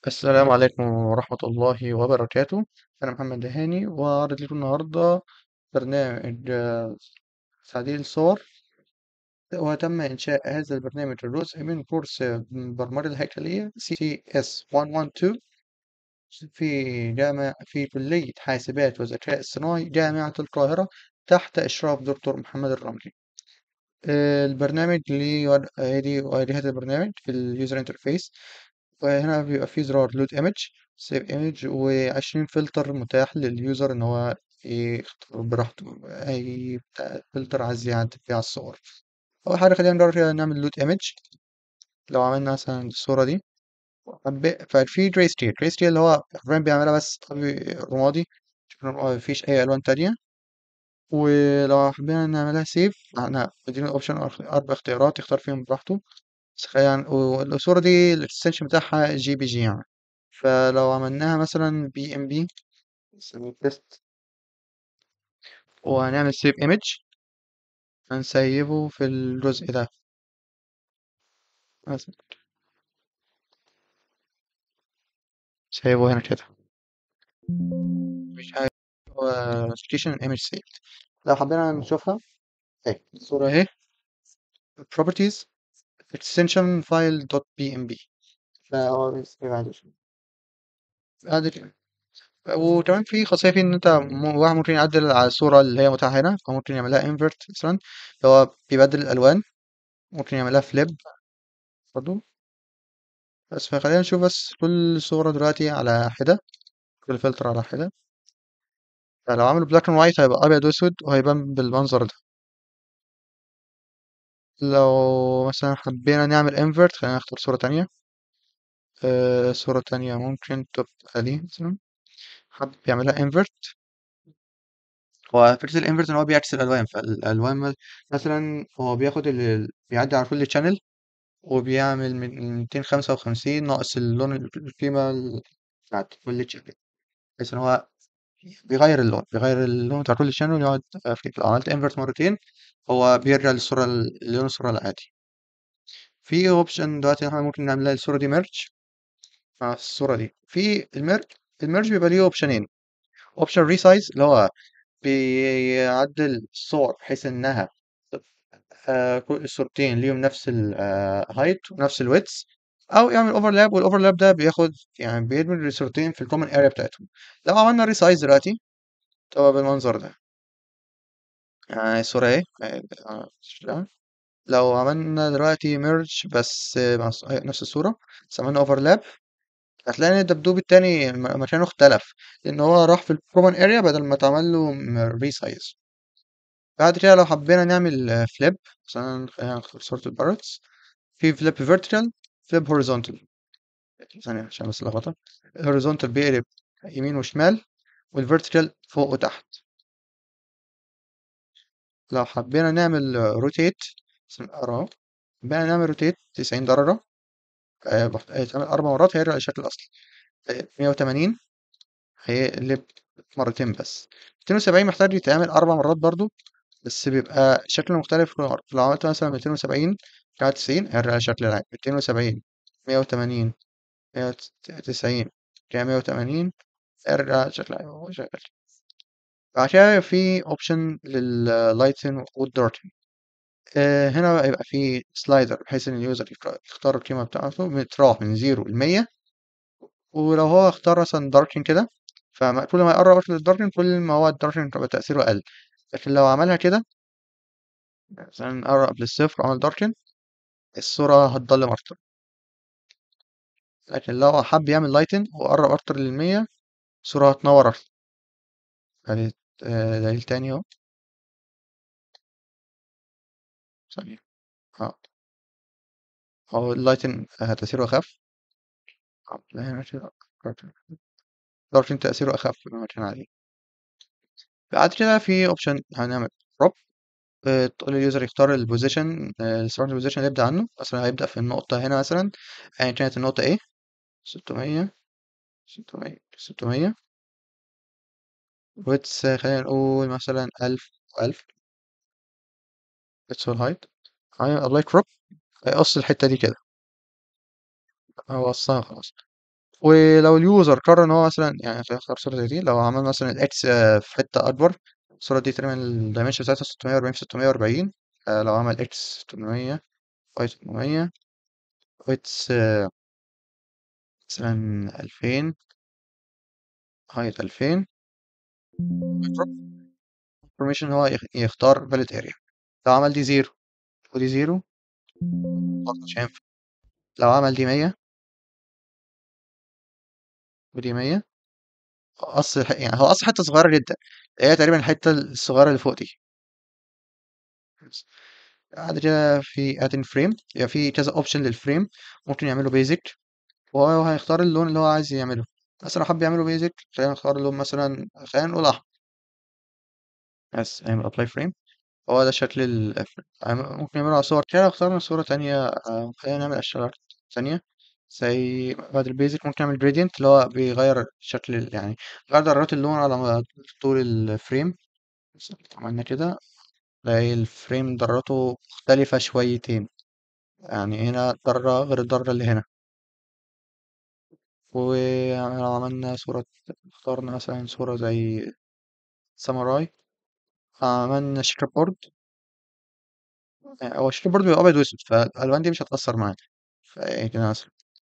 السلام عليكم ورحمة الله وبركاته أنا محمد دهاني وأعرض لكم النهاردة برنامج آه، تعديل الصور وتم إنشاء هذا البرنامج جزء من كورس البرمجة الهيكلية CS112 في جامعة في كلية حاسبات وذكاء اصطناعي جامعة القاهرة تحت إشراف دكتور محمد الرملي آه، البرنامج ليه ود- ادي واجهة البرنامج في اليوزر انترفيس وهنا بيبقى فيه زرار لود ايمج سيف ايمج وعشرين فلتر متاح لليوزر ان هو يختار براحته اي فلتر عايز يعدل فيه على الصور اول حاجة خلينا نجرب كده نعمل لود ايمج لو عملنا مثلا الصورة دي حب- ففي جراي ستيل جراي ستيل اللي هو حرفيا بيعملها بس طبي رمادي مفيش اي الوان تانية ولو حبينا نعملها سيف احنا مدينه اوبشن اربع اختيارات يختار فيهم براحته بس خلينا والصورة دي الاكستنشن بتاعها جي بي جي يعني فلو عملناها مثلا بي ام بي نسميه تيست وهنعمل سيف ايمج هنسيبه في الجزء ده مثلا سيبه هنا كده مش عارف هو notification image saved لو حبينا نشوفها اهي الصورة اهي properties extension file dot pmb فهو بيسيب عادي عادي وكمان في خاصية فيه إن أنت م- واحد ممكن يعدل على الصورة اللي هي متاحة هنا فممكن يعملها invert مثلا اللي هو بيبدل الألوان ممكن يعملها flip برضو بس فخلينا نشوف بس كل صورة دلوقتي على حدة كل فلتر على حدة فلو عملوا بلاك اند وايت هيبقى أبيض وأسود وهيبان بالمنظر ده لو مثلا حبينا نعمل invert خلينا نختار صورة تانية آه صورة تانية ممكن تبقى دي مثلا حب يعملها invert هو فكرة الانفرت ان هو بيعكس الالوان فالالوان م- مثلا هو بياخد ال... بيعدي على كل channel وبيعمل من 255 ناقص اللون القيمة ال- بتاعت كل channel بحيث ان هو بيغير اللون بيغير اللون بتاع كل channel يقعد في لو عملت انفرت مرتين هو بيرجع للصورة ال- لون الصورة العادي في اوبشن دلوقتي احنا ممكن نعملها الصورة دي ميرج مع الصورة دي في الميرج الميرج بيبقى ليه اوبشنين اوبشن ريسايز اللي هو بيعدل الصور بحيث انها آه، كل الصورتين ليهم نفس الهايت ونفس الويدث او يعمل اوفرلاب والاوفرلاب ده بياخد يعني بيدمج الصورتين في الكومن اريا بتاعتهم لو عملنا ريسايز دلوقتي تبقى بالمنظر ده يعني الصورة اهي آه، آه، لو عملنا دلوقتي ميرج بس آه، مع الص- نفس الصورة بس عملنا اوفرلاب هتلاقي ان الدبدوب التاني م- مكانه اختلف لان هو راح في الكومن اريا بدل ما اتعمل له ريسايز بعد كده لو حبينا نعمل فليب مثلا خلينا نختار صورة البارتس في فليب فيرتيكال فليب هوريزونتال ثانية عشان بس لخبطة الهوريزونتال بيقلب يمين وشمال والفيرتيكال فوق وتحت لو حبينا نعمل روتيت اهو حبينا نعمل روتيت 90 درجة آه، بحت- هيتعمل أربع مرات هيرجع للشكل الأصلي آه، 180 هيقلب مرتين بس 270 محتاج يتعمل أربع مرات برضو بس بيبقى شكله مختلف كل مرة لو عملت مثلا 270 على 90 هيرجع للشكل العادي 270 180 190 كده 180 ارجع شكل هو شغال بعد كده في اوبشن لللايتن والداركن آه هنا بقى يبقى في سلايدر بحيث ان اليوزر يختار يختار القيمة بتاعته بتروح من 0 ل 100 ولو هو اختار مثلا داركن كده فكل ما يقرب أكتر للداركن كل ما هو الداركن بيبقى تأثيره أقل لكن لو عملها كده مثلا قرب للصفر وعمل داركن الصورة هتضلم أكتر لكن لو حب يعمل لايتن وقرب أكتر للمية الصورة هتنور أكتر يعني آه، دليل تاني أهو ثانية اه هو اللايتن آه، تأثيره أخف آه، لا هنا كده داركن تأثيره أخف مما كان عليه بعد كده في اوبشن هنعمل كروب تقول لليوزر يختار البوزيشن الستارت بوزيشن اللي يبدأ عنه مثلا هيبدأ في النقطة هنا مثلا أيا كانت النقطة ايه 600 600 600 ويتس خلينا نقول مثلا 1000 1000 ويتس والهايت ابلاي كروب هيقص الحتة دي كده هو قصها خلاص ولو اليوزر قرر ان هو مثلا يعني خلينا نختار صورة زي دي لو عمل مثلا الاكس في حتة اكبر الصورة دي تقريبا الدايمنشن بتاعتها 640 في 640 آه، لو عمل اكس 800 واي 800 ويتس مثلا 2000 هايت 2000 انفورميشن هو يخ- يختار valid area لو عمل دي زيرو ودي زيرو برضه مش هينفع لو عمل دي 100 ودي 100 قص يعني هو قص حتة صغيرة جدا هي تقريبا الحتة الصغيرة اللي فوق دي بعد كده في add in frame يبقى في كذا اوبشن للفريم ممكن يعمله بيزك وهو هيختار اللون اللي هو عايز يعمله مثلا لو حب يعمله بيزك خلينا نختار اللون مثلا خلينا نقول احمر بس هيعمل ابلاي فريم هو ده شكل ال ممكن نعمله على صور كده لو اخترنا صورة تانية آه، خلينا نعمل أشكال تانية زي بعد البيزك ممكن نعمل جريدينت اللي هو بيغير شكل ال- يعني غير درجات اللون على م- طول الفريم بس عملنا كده تلاقي الفريم درجاته مختلفة شويتين يعني هنا درجة غير الدرجة اللي هنا ولو عملنا صورة اخترنا مثلا صورة زي ساموراي عملنا شيكر بورد هو الشيكر بورد بيبقى أبيض وأسود فالألوان دي مش هتأثر معانا فكده مثلا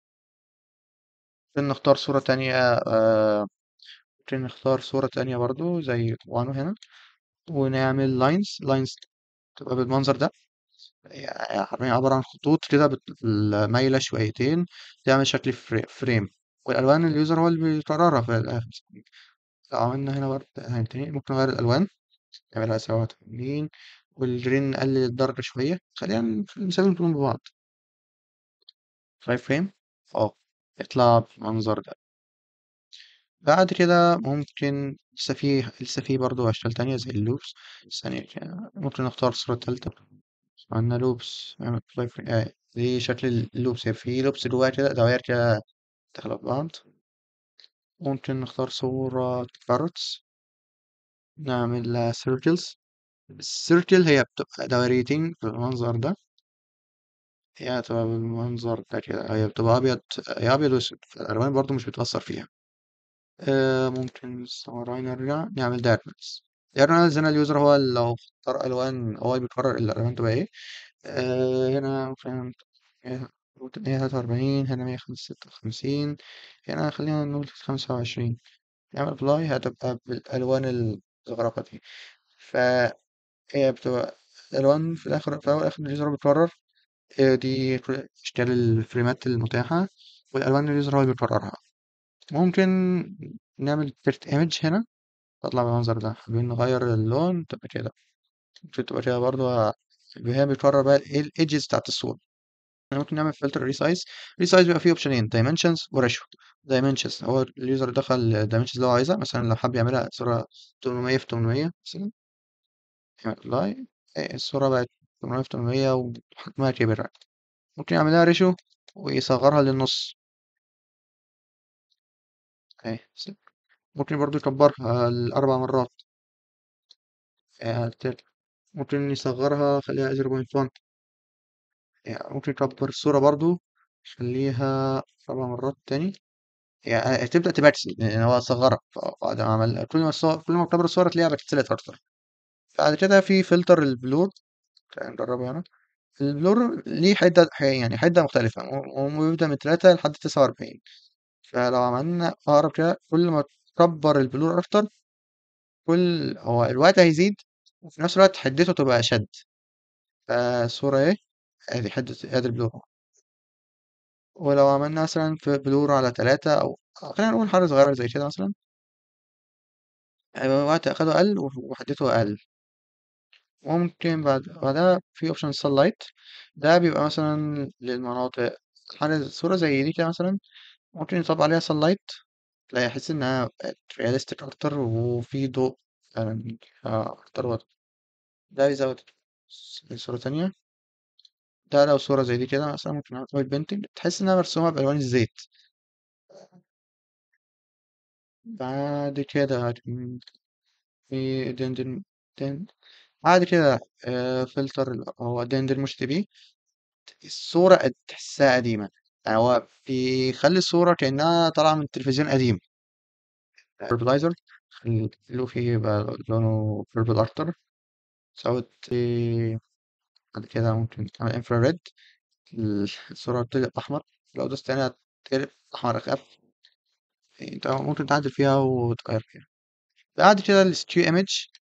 ممكن نختار صورة تانية آه، ممكن نختار صورة تانية برضو زي وانو هنا ونعمل لاينز لاينز تبقى بالمنظر ده يعني حرفيا عبارة عن خطوط كده بت- مايلة شويتين تعمل شكل فري- فريم والألوان اليوزر هو اللي بيقررها في الآخر لو عملنا هنا برضه يعني تاني ممكن نغير الألوان نعملها سوا تمرين والجرين نقلل الدرجة شوية خلينا نساويهم كلهم ببعض فاي فريم اه يطلع بالمنظر ده بعد كده ممكن لسه في لسه في برضه أشكال تانية زي اللوبس ثانية كده. ممكن نختار الصورة التالتة عندنا لوبس نعمل play frame. آه. دي شكل اللوبس هي في لوبس جواها كده دوائر كده داخلة في بعض ممكن نختار صورة كاروتس نعمل لها circles السيركل هي بتبقى دايرتين بالمنظر ده هي هتبقى بالمنظر ده كده هي بتبقى أبيض هي أبيض وأسود فالألوان برضه مش بتأثر فيها آه ممكن الساموراي نرجع نعمل دايرنالز دايرنالز هنا اليوزر هو اللي لو اختار ألوان هو اللي بيقرر الألوان تبقى إيه آه هنا ممكن مية تلاتة وأربعين هنا مية ستة وخمسين هنا خلينا نقول خمسة وعشرين نعمل أبلاي هتبقى بالألوان الزخرفة دي فهي بتبقى الألوان في الآخر في الأول والآخر اليوزر بيقرر هي دي كل أشكال الفريمات المتاحة والألوان اللي اليوزر هو اللي بيقررها ممكن نعمل تيرت ايمج هنا تطلع بالمنظر ده حابين نغير اللون تبقى كده ممكن تبقى كده برضه هي بيقرر بقى ايه الايدجز بتاعت الصورة يعني ممكن نعمل فلتر ريسايز ريسايز بيبقى فيه اوبشنين دايمنشنز وريشيو دايمنشنز هو اليوزر دخل الدايمنشنز اللي هو عايزها مثلا لو حب يعملها صورة 800 في 800 مثلا يعمل ابلاي الصورة بقت 800 في 800 وحجمها كبر ممكن يعملها ريشيو ويصغرها للنص اهي ممكن برضو يكبرها لأربع مرات يعني تل- ممكن يصغرها خليها 0.1 يعني ممكن يكبر الصورة برضو يخليها أربع مرات تاني يعني تبدأ تبكسل لأن هو صغرها فبعد ما عمل كل ما الصور كل ما كبر الصورة تلاقيها بكسلت أكتر بعد كده في فلتر البلور خلينا نجربه هنا البلور ليه حدة يعني حدة مختلفة هو بيبدأ من تلاتة لحد تسعة وأربعين فلو عملنا أقرب كده كل ما تكبر البلور أكتر كل هو الوقت هيزيد وفي نفس الوقت حدته تبقى أشد فالصورة ايه ادي حدة ادي البلور ولو عملنا مثلا في بلور على تلاتة أو خلينا نقول حاجة صغيرة زي كده مثلا هيبقى الوقت أخده أقل وحدته أقل ممكن بعد بعدها في اوبشن sunlight ده بيبقى مثلا للمناطق حاجة صورة زي دي كده مثلا ممكن يطبق عليها sunlight تلاقي يحس إنها بقت رياليستيك أكتر وفي ضوء فعلا آه، أكتر وضوح ده بيزود صورة تانية ده لو صورة زي دي كده مثلا ممكن نعمل اويل بينتنج تحس إنها مرسومة بألوان الزيت بعد كده هت- في دندن دن بعد كده آه، فلتر ال- هو دندن مش تبي الصورة قد- تحسها قديمة يعني هو بيخلي الصورة كأنها طالعة من تلفزيون قديم بيربلايزر خليه فيه يبقى لونه بيربل أكتر زود إيه، بعد كده ممكن تعمل انفراريد الصورة بتقلب أحمر لو دوست تاني هتقلب أحمر أخف انت ممكن تعدل فيها وتغير فيها بعد كده الستري ايمج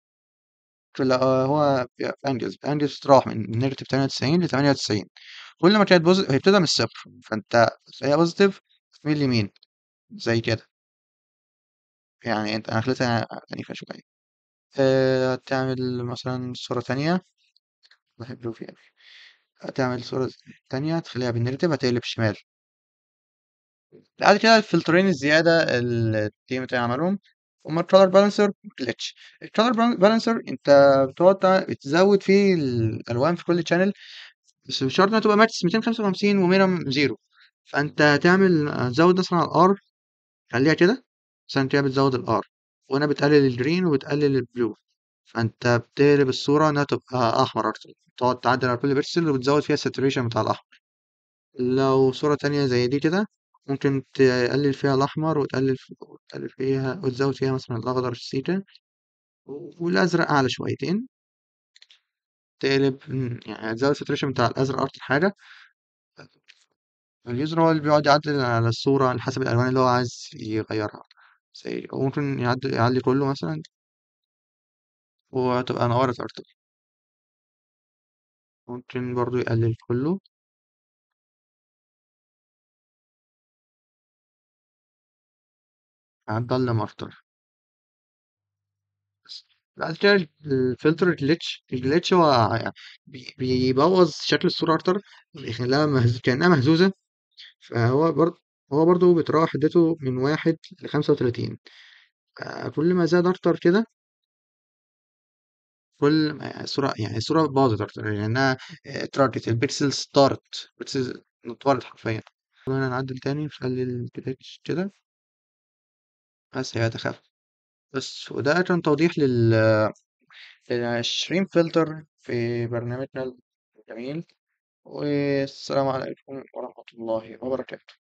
هو انجلز انجلز تروح من نيجاتيف 98 ل 98 كل ما كانت بوزيتيف هي بتبدأ من الصفر فانت هي بوزيتيف تميل يمين زي كده يعني انت انا خليتها عنيفة شوية أه تعمل مثلا صورة تانية بحب له فيها هتعمل صورة تانية تخليها بالنيجاتيف هتقلب شمال بعد كده الفلترين الزيادة اللي التيم بتاعي عملهم هما الكالر بالانسر والجلitch الكالر بالانسر انت بتقعد تع- بتزود فيه الالوان في كل شانل بس بشرط انها تبقى ماتش 255 ومينيمم زيرو فانت هتعمل تزود مثلا على الار خليها كده مثلا كده بتزود الار وهنا بتقلل الجرين وبتقلل البلو فانت بتقلب الصورة انها تبقى احمر اكتر تقعد تعدل على كل بيكسل وبتزود فيها الساتوريشن بتاع الاحمر لو صورة تانية زي دي كده ممكن تقلل فيها الأحمر وتقلل وتقلل فيها وتزود فيها مثلا الأخضر سيكا والأزرق أعلى شويتين تقلب يعني تزود الساتوريشن بتاع الأزرق أكتر حاجة اليوزر هو اللي بيقعد يعدل على الصورة على حسب الألوان اللي هو عايز يغيرها زي ممكن يعدل يعلي كله مثلا وتبقى نورت أكتر ممكن برضو يقلل كله هتضلم أكتر بس بعد كده الفلتر الجليتش الجليتش هو يعني بي- بيبوظ شكل الصورة أكتر بيخليها مهز... كأنها مهزوزة فهو برضه هو برضه بيتراوح حدته من واحد لخمسة وتلاتين آه، كل ما زاد أكتر كده كل ما يعني الصورة يعني الصورة باظت أكتر لأنها اتراكت البيكسلز طارت البيكسلز اتطارت حرفيا هنا نعدل تاني نخلي الجليتش كده بس هي تخاف بس وده كان توضيح لل للعشرين فلتر في برنامجنا الجميل والسلام عليكم ورحمة الله وبركاته